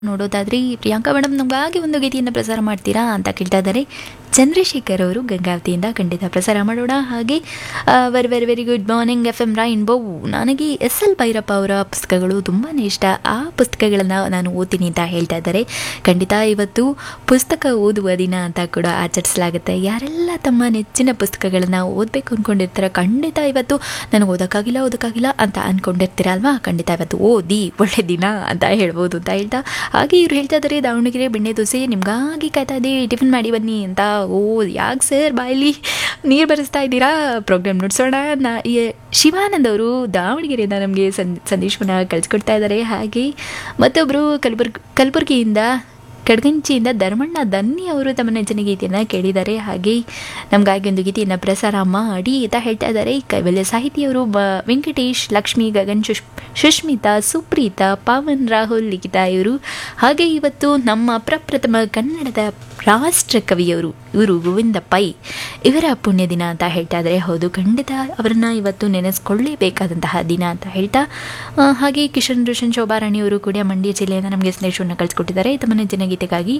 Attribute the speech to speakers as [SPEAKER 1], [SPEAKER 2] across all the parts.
[SPEAKER 1] ನೋಡೋದಾದ್ರೆ ಪ್ರಿಯಾಂಕಾ ಮೇಡಮ್ ನಮಗಾಗಿ ಒಂದು ಗೀತೆಯನ್ನು ಪ್ರಸಾರ ಮಾಡ್ತೀರಾ ಅಂತ ಕೇಳ್ತಾ ಇದ್ದಾರೆ ಚಂದ್ರಶೇಖರ್ ಅವರು ಗಂಗಾವತಿಯಿಂದ ಖಂಡಿತ ಪ್ರಸಾರ ಮಾಡೋಣ ಹಾಗೆ very very very good morning F M rainbow ನನಗೆ ಎಸ್ ಎಲ್ ಭೈರಪ್ಪ ಅವರ ಪುಸ್ತಕಗಳು ತುಂಬಾ ಇಷ್ಟ ಆ ಪುಸ್ತಕಗಳನ್ನು ನಾನು ಓದ್ತೀನಿ ಅಂತ ಹೇಳ್ತಾ ಇದ್ದಾರೆ ಖಂಡಿತ ಇವತ್ತು ಪುಸ್ತಕ ಓದುವ ದಿನ ಅಂತ ಕೂಡ ಆಚರಿಸಲಾಗುತ್ತೆ ಯಾರೆಲ್ಲ ತಮ್ಮ ನೆಚ್ಚಿನ ಪುಸ್ತಕಗಳನ್ನು ಓದಬೇಕು ಅಂದ್ಕೊಂಡಿರ್ತಾರೆ ಖಂಡಿತ ಇವತ್ತು ನನಗೆ ಓದೋಕ್ಕಾಗಿಲ್ಲ ಓದೋಕ್ಕಾಗಿಲ್ಲ ಅಂತ ಅಂದ್ಕೊಂಡಿರ್ತೀರಲ್ವಾ ಖಂಡಿತ ಇವತ್ತು ಓದಿ ಒಳ್ಳೆ ದಿನ ಅಂತ ಹೇಳ್ಬೋದು ಅಂತ ಹೇಳ್ತಾ ಹಾಗೆ ಇವ್ರು ಹೇಳ್ತಾ ಇದ್ದಾರೆ ದಾವಣಗೆರೆ ಬೆಣ್ಣೆ ದೋಸೆ ನಿಮಗಾಗಿ ಕಾಯ್ತಾ ಇದೆ ಟಿಫಿನ್ ಮಾಡಿ ಬನ್ನಿ ಅಂತ ಓ ಯಾಕೆ ಸರ್ ಬಾಯಲ್ಲಿ ನೀರು ಬರೆಸ್ತಾ ಇದ್ದೀರಾ ಪ್ರೋಗ್ರಾಮ್ ನೋಡ್ಸೋಣ ನಾ ಈ ಶಿವಾನಂದ್ ಅವರು ದಾವಣಗೆರೆಯಿಂದ ನಮಗೆ ಸಂ ಸಂದೇಶವನ್ನು ಕಳಿಸ್ಕೊಡ್ತಾ ಇದ್ದಾರೆ ಹಾಗೆ ಮತ್ತೊಬ್ಬರು ಕಲಬುರ್ಗಿ ಕಲಬುರಗಿಯಿಂದ ಕಡ್ಗಂಚಿಯಿಂದ ಧರ್ಮಣ್ಣ ದನ್ನಿ ಅವರು ತಮ್ಮ ನೆಚ್ಚಿನ ಗೀತೆಯನ್ನು ಕೇಳಿದ್ದಾರೆ ಹಾಗೆ ನಮಗಾಗಿ ಒಂದು ಗೀತೆಯನ್ನು ಪ್ರಸಾರ ಮಾಡಿ ಅಂತ ಹೇಳ್ತಾ ಇದ್ದಾರೆ ಕೈವಲ್ಯ ಸಾಹಿತಿಯವರು ಬ ವೆಂಕಟೇಶ್ ಲಕ್ಷ್ಮಿ ಗಗನ್ ಶುಷ್ ಸುಷ್ಮಿತಾ ಸುಪ್ರೀತಾ ಪಾವನ್ ರಾಹುಲ್ ಲಿಖಿತಾ ಇವರು ಹಾಗೆ ಇವತ್ತು ನಮ್ಮ ಪ್ರಪ್ರಥಮ ಕನ್ನಡದ ರಾಷ್ಟ್ರ ಕವಿಯವರು ಇವರು ಗೋವಿಂದ ಪೈ ಇವರ ಪುಣ್ಯ ದಿನ ಅಂತ ಹೇಳ್ತಾ ಇದ್ದಾರೆ ಹೌದು ಖಂಡಿತ ಅವರನ್ನು ಇವತ್ತು ನೆನೆಸ್ಕೊಳ್ಳೇಬೇಕಾದಂತಹ ದಿನ ಅಂತ ಹೇಳ್ತಾ ಆ, ಹಾಗೆ ಕಿಶನ್ ರೋಷನ್ ಶೋಭಾರಾಣಿಯವರು ಕೂಡ ಮಂಡ್ಯ ಜಿಲ್ಲೆಯಿಂದ ನಮಗೆ ಸಂದೇಶವನ್ನು ಕಳಿಸ್ಕೊಟ್ಟಿದ್ದಾರೆ ತಮ್ಮ ನೆಚ್ಚಿನ ಗೀತೆಗಾಗಿ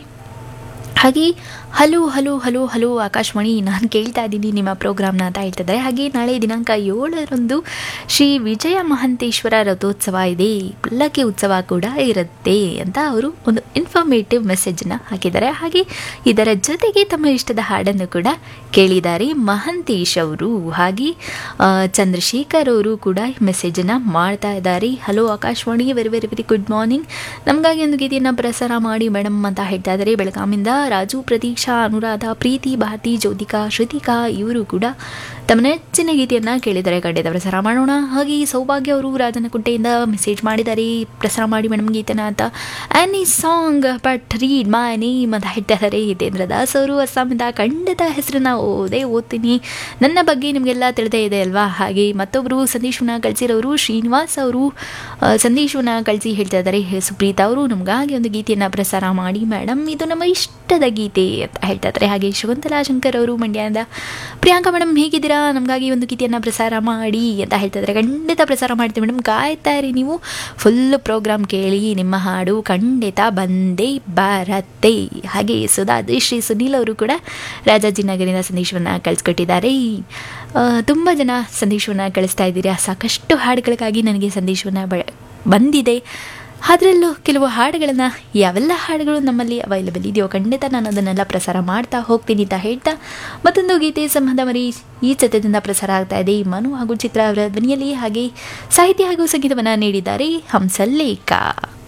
[SPEAKER 1] ಹಾಗೆ hello hello hello hello Akashvani ನಾನು ಕೇಳ್ತಾ ಇದ್ದೀನಿ ನಿಮ್ಮ ಪ್ರೋಗ್ರಾಮ್ನ ಅಂತ ಹೇಳ್ತಿದ್ದಾರೆ ಹಾಗೆ ನಾಳೆ ದಿನಾಂಕ ಏಳರಂದು ಶ್ರೀ ವಿಜಯ ಮಹಂತೇಶ್ವರ ರಥೋತ್ಸವ ಇದೆ ಪಲ್ಲಕ್ಕಿ ಉತ್ಸವ ಕೂಡ ಇರುತ್ತೆ ಅಂತ ಅವರು ಒಂದು ಇನ್ಫಾರ್ಮೇಟಿವ್ ಮೆಸೇಜನ್ನು ಹಾಕಿದ್ದಾರೆ ಹಾಗೆ ಇದರ ಜೊತೆಗೆ ತಮ್ಮ ಇಷ್ಟದ ಹಾಡನ್ನು ಕೂಡ ಕೇಳಿದ್ದಾರೆ ಮಹಂತೇಶ್ ಅವರು ಹಾಗೆ ಆ, ಚಂದ್ರಶೇಖರ್ ಅವರು ಕೂಡ ಮೆಸೇಜನ್ನು ಮಾಡ್ತಾ ಇದ್ದಾರೆ hello Akashvani very very very good morning ನಮಗಾಗಿ ಒಂದು ಗೀತೆಯನ್ನು ಪ್ರಸಾರ ಮಾಡಿ ಮೇಡಮ್ ಅಂತ ಹೇಳ್ತಾ ಇದ್ದಾರೆ ಬೆಳಗಾಮಿಂದ ರಾಜು ಪ್ರತೀಕ್ಷಾ ಅನುರಾಧ ಪ್ರೀತಿ ಭಾರತಿ ಜ್ಯೋತಿಕಾ ಶ್ರುತಿಕಾ ಇವರು ಕೂಡ ತಮ್ಮ ನೆಚ್ಚಿನ ಗೀತೆಯನ್ನು ಕೇಳಿದ್ದಾರೆ ಖಂಡಿತ ಪ್ರಸಾರ ಮಾಡೋಣ ಹಾಗೆ ಈ ಸೌಭಾಗ್ಯ ಅವರು ರಾಜನಕುಂಟೆಯಿಂದ ಮೆಸೇಜ್ ಮಾಡಿದ್ದಾರೆ ಪ್ರಸಾರ ಮಾಡಿ ಮೇಡಮ್ ಗೀತೆನ ಅಂತ any song but read my name ಅಂತ ಹೇಳ್ತಾ ಇದ್ದಾರೆ ಹಿತೇಂದ್ರ ದಾಸ್ ಅವರು ಅಸ್ಸಾಮಿಂದ ಖಂಡಿತ ಹೆಸರನ್ನ ಓದೇ ಓದ್ತೀನಿ ನನ್ನ ಬಗ್ಗೆ ನಿಮಗೆಲ್ಲ ತಿಳಿದೇ ಇದೆ ಅಲ್ವಾ ಹಾಗೆ ಮತ್ತೊಬ್ಬರು ಸಂದೇಶವನ್ನು ಕಳಿಸಿರೋರು ಶ್ರೀನಿವಾಸ್ ಅವರು ಆ, ಸಂದೇಶವನ್ನು ಕಳಿಸಿ ಹೇಳ್ತಾ ಇದ್ದಾರೆ ಹೇ ಸುಪ್ರೀತಾ ಅವರು ನಮಗಾಗಿ ಒಂದು ಗೀತೆಯನ್ನು ಪ್ರಸಾರ ಮಾಡಿ ಮೇಡಮ್ ಇದು ನಮ್ಮ ಇಷ್ಟದ ಗೀತೆ ಅಂತ ಹೇಳ್ತಾ ಇದ್ದಾರೆ ಹಾಗೆ ಶಕುಂತಲಾ ಶಂಕರ್ ಅವರು ಮಂಡ್ಯದಿಂದ ಪ್ರಿಯಾಂಕಾ ಮೇಡಮ್ ಹೇಗಿದ್ದೀರಾ ನಮಗಾಗಿ ಒಂದು ಗೀತೆಯನ್ನು ಪ್ರಸಾರ ಮಾಡಿ ಅಂತ ಹೇಳ್ತಾ ಇದ್ದಾರೆ ಖಂಡಿತ ಪ್ರಸಾರ ಮಾಡ್ತೀವಿ ಮೇಡಮ್ ಕಾಯ್ತಾ ಇರಿ ನೀವು ಫುಲ್ ಪ್ರೋಗ್ರಾಮ್ ಕೇಳಿ ನಿಮ್ಮ ಹಾಡು ಖಂಡಿತ ಬಂದೇ ಬರತ್ತೆ ಹಾಗೆ ಸುಧಾದಿ ಶ್ರೀ ಸುನೀಲ್ ಅವರು ಕೂಡ ರಾಜಾಜಿನಗರಿನ ಸಂದೇಶವನ್ನು ಕಳಿಸ್ಕೊಟ್ಟಿದ್ದಾರೆ ಆ, ತುಂಬ ಜನ ಸಂದೇಶವನ್ನು ಕಳಿಸ್ತಾ ಇದ್ದೀರಾ ಸಾಕಷ್ಟು ಹಾಡುಗಳಿಗಾಗಿ ನನಗೆ ಸಂದೇಶವನ್ನು ಬ ಬಂದಿದೆ ಅದರಲ್ಲೂ ಕೆಲವು ಹಾಡುಗಳನ್ನು ಯಾವೆಲ್ಲ ಹಾಡುಗಳು ನಮ್ಮಲ್ಲಿ ಅವೈಲಬಲ್ ಇದೆಯೋ ಖಂಡಿತ ನಾನು ಅದನ್ನೆಲ್ಲ ಪ್ರಸಾರ ಮಾಡ್ತಾ ಹೋಗ್ತೀನಿ ಅಂತ ಹೇಳ್ತಾ ಮತ್ತೊಂದು ಗೀತೆ ಸಂಬಂಧ ಮರಿ ಈ ಚಿತ್ರದಿಂದ ಪ್ರಸಾರ ಆಗ್ತಾ ಇದೆ ಮನು ಹಾಗೂ ಚಿತ್ರ ಅವರ ಧ್ವನಿಯಲ್ಲಿ ಹಾಗೆ ಸಾಹಿತ್ಯ ಹಾಗೂ ಸಂಗೀತವನ್ನು ನೀಡಿದ್ದಾರೆ ಹಂಸಲ್ಲೇಖ